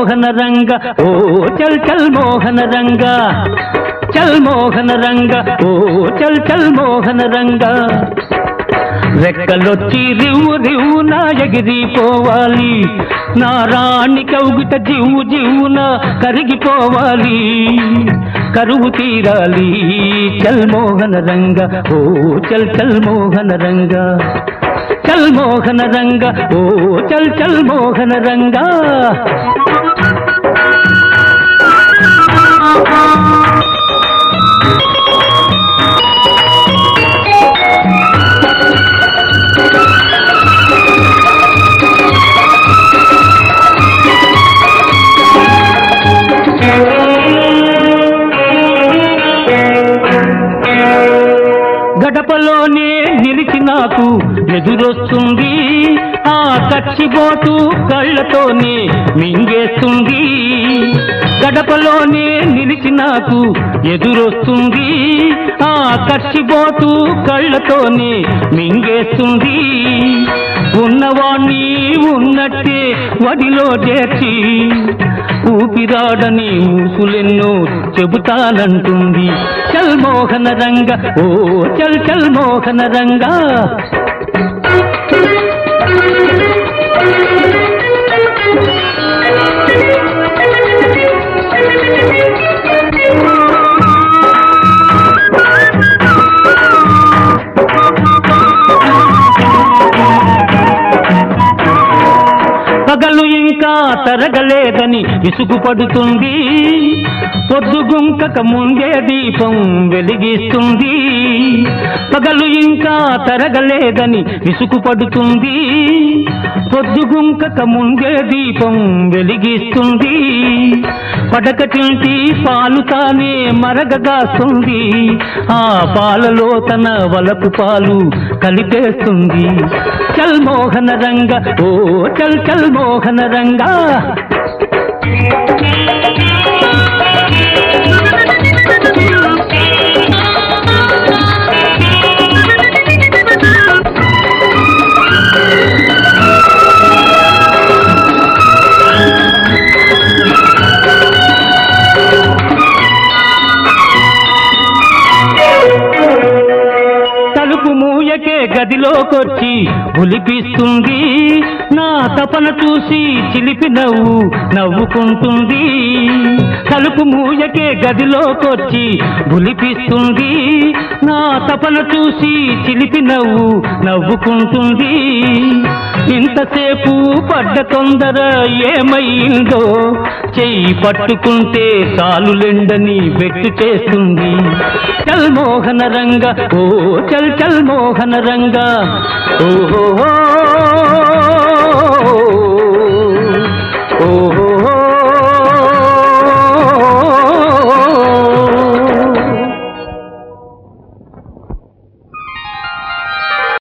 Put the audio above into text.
మోహన రంగ ఓ చల్ చల్ మోహన రంగ చల్ మోహన రంగ ఓ చల్ చల్ మోహన రంగ రెక్కలొచ్చి రివ్వు రివ్వున ఎగిరిపోవాలి నా రాణి కౌగిట జివ్వు జివ్వున కరిగిపోవాలి కరువు తీరాలి చల్ మోహన రంగ ఓ చల్ చల్ మోహన రంగ చల్ మోహన రంగ ఓ చల్ చల్ మోహన రంగ గడపలోనే నిలిచి నాకు ఎదురొస్తుంది ఆ కచ్చిబోటు కళ్ళతోనే మింగేస్తుంది గడపలోనే నిలిచి నాకు ఎదురొస్తుంది ఆ కచ్చిబోటు కళ్ళతోనే మింగేస్తుంది ఉన్నవాణ్ణి ఉన్నట్టే వడిలో చేర్చి ఊపిరాడని ఊసులెన్నో చెబుతానంటుంది చల్ మోహన రంగ ఓ చల్ చల్ మోహన రంగ పగలు ఇంకా తరగలేదని విసుగు పడుతుంది పొద్దుగుంకక ముందే దీపం వెలిగిస్తుంది పగలు ఇంకా తరగలేదని విసుగు పడుతుంది పొద్దుగుంకక ముందే దీపం వెలిగిస్తుంది పడకటింటి పాలు తానే మరగగాస్తుంది ఆ పాలలో తన వలపు పాలు కలిపేస్తుంది చల్ మోహన రంగ ఓ చల్ చల్ మోహన రంగా తలుపు మూయకే గదిలోకొచ్చి ఉలిపిస్తుంది నా తపన చూసి చిలిపి నవ్వు నవ్వుకుంటుంది తలుపు మూయకే గదిలోకొచ్చి ఉలిపిస్తుంది నా తపన చూసి చిలిపి నవ్వు నవ్వుకుంటుంది ఇంతసేపు పడ్డ తొందర ఏమైందో చెయ్యి పట్టుకుంటే చాలులెండని వెట్టు చేస్తుంది చల్ మోహన రంగ ఓ చల్ చల్ మోహన రంగ ఓహో